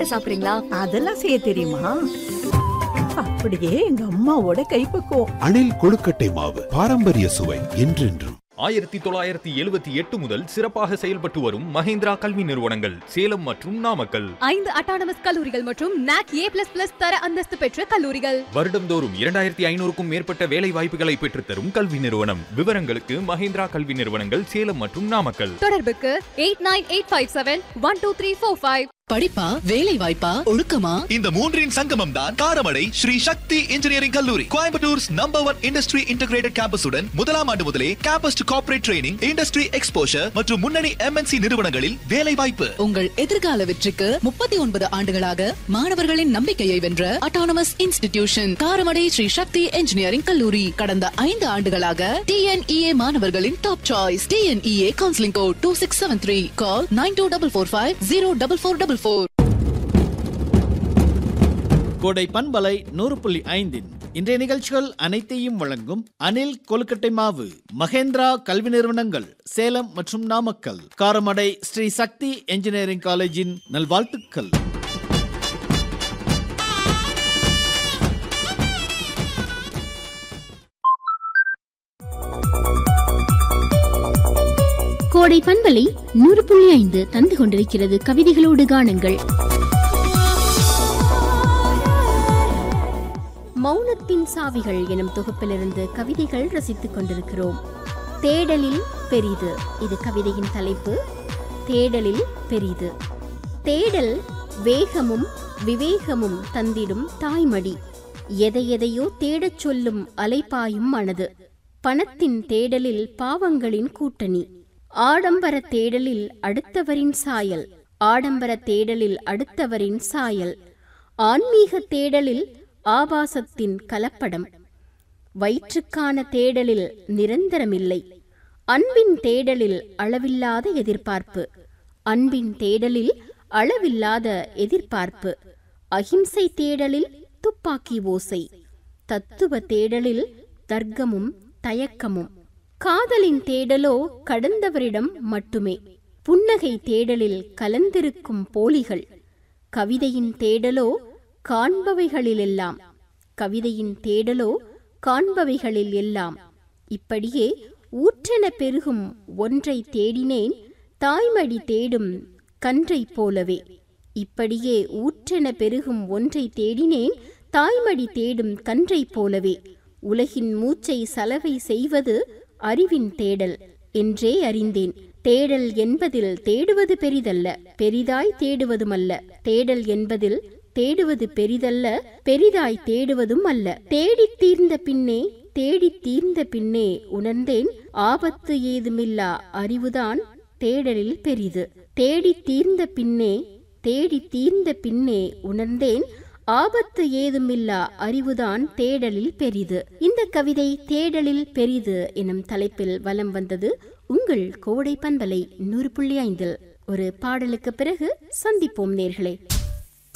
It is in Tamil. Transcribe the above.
கொழுக்கட்டை சாப்பிடுறீங்களா அதெல்லாம் செய்ய தெரியுமா அப்படியே எங்க அம்மாவோட கைப்பக்குவம் அணில் கொழுக்கட்டை மாவு பாரம்பரிய சுவை என்றென்றும் ஆயிரத்தி தொள்ளாயிரத்தி எழுபத்தி எட்டு முதல் சிறப்பாக செயல்பட்டு வரும் மஹேந்திரா கல்வி நிறுவனங்கள் சேலம் மற்றும் நாமக்கல் ஐந்து அட்டானமஸ் கல்லூரிகள் மற்றும் நாக் ஏ பிளஸ் பிளஸ் தர அந்தஸ்து பெற்ற கல்லூரிகள் வருடந்தோறும் இரண்டாயிரத்தி ஐநூறுக்கும் மேற்பட்ட வேலை வாய்ப்புகளை பெற்றுத்தரும் கல்வி நிறுவனம் விவரங்களுக்கு மஹேந்திரா கல்வி நிறுவனங்கள் சேலம் மற்றும் நாமக்கல் தொடர்புக்கு eight nine eight five seven one two three four five படிப்பா வேலை வாய்ப்பா ஒழுக்கமா இந்த மூன்றின் சங்கமம் தான் காரமடை ஸ்ரீ சக்தி இன்ஜினியரிங் கல்லூரி Coimbatore's number one industry integrated கேம்பஸுடன் முதலாம் ஆண்டு முதலே campus to corporate training industry exposure மற்றும் முன்னணி எம்என்சி நிறுவனங்களில் வேலை வாய்ப்பு உங்கள் எதிர்கால வெற்றிக்கு முப்பத்தி ஒன்பது ஆண்டுகளாக மாணவர்களின் நம்பிக்கையை வென்ற autonomous institution Karamadai Sri Sakthi engineering கல்லூரி கடந்த ஐந்து ஆண்டுகளாக டிஎன்இஏ மாணவர்களின் top choice TNEA counselling code two six seven three call nine two double four five zero double four double four Kodai பண்பலை நூறு புள்ளி ஐந்தின் இன்றைய நிகழ்ச்சிகள் அனைத்தையும் வழங்கும் அனில் கொழுக்கட்டை மாவு மகேந்திரா கல்வி நிறுவனங்கள் சேலம் மற்றும் நாமக்கல் காரமடை ஸ்ரீ சக்தி என்ஜினியரிங் காலேஜின் நல்வாழ்த்துக்கள் கோடை பண்பலை நூறு புள்ளி ஐந்து தந்து கொண்டிருக்கிறது கவிதைகளோடு காணுங்கள் மௌனத்தின் சாவிகள் எனும் தொகுப்பிலிருந்து கவிதைகள் ரசித்துக் கொண்டிருக்கிறோம் தேடலில் பெரிது இது கவிதையின் தலைப்பு தேடலில் பெரிது தேடல் வேகமும் விவேகமும் தந்திடும் தாய்மடி எதை எதையோ தேடச் சொல்லும் அலைபாயும் மனது பணத்தின் தேடலில் பாவங்களின் கூட்டணி ஆடம்பர தேடலில் அடுத்தவரின் சாயல் ஆடம்பர தேடலில் அடுத்தவரின் சாயல் ஆன்மீக தேடலில் ஆபாசத்தின் கலப்படம் வயிற்றுக்கான தேடலில் நிரந்தரமில்லை அன்பின் தேடலில் அளவில்லாத எதிர்பார்ப்பு அன்பின் தேடலில் அளவில்லாத எதிர்பார்ப்பு அகிம்சை தேடலில் துப்பாக்கி ஓசை தத்துவ தேடலில் தர்க்கமும் தயக்கமும் காதலின் தேடலோ கடந்தவரிடம் மட்டுமே புன்னகை தேடலில் கலந்திருக்கும் போலிகள் கவிதையின் தேடலோ காண்பவைகளிலெல்லாம் கவிதையின் தேடலோ காண்பவைகளில் எல்லாம் இப்படியே ஊற்றென பெருகும் ஒன்றை தேடினேன் தாய்மடி தேடும் கன்றைப் போலவே இப்படியே ஊற்றென பெருகும் ஒன்றை தேடினேன் தாய்மடி தேடும் கன்றைப் போலவே உலகின் மூச்சை சலவை செய்வது அறிவின் தேடல் என்றே அறிந்தேன் தேடல் என்பதில் தேடுவது பெரிதல்ல பெரிதாய் தேடுவதுமல்ல தேடல் என்பதில் தேடுவது பெரிதல்ல பெரிதாய் தேடுவதும் அல்ல தேடித் தீர்ந்த பின்னே தேடித் தீர்ந்த பின்னே உணர்ந்தேன் ஆபத்து ஏதுமில்லா அறிவுதான் தேடலில் பெரிது தேடித் தீர்ந்த பின்னே தேடித் தீர்ந்த பின்னே உணர்ந்தேன் ஆபத்து ஏதுமில்லா அறிவுதான் தேடலில் பெரிது இந்த கவிதை தேடலில் பெரிது எனும் தலைப்பில் வலம் வந்தது உங்கள் கோடை பண்பலை நூறு புள்ளி ஐந்தில் ஒரு பாடலுக்கு பிறகு சந்திப்போம் நேர்களே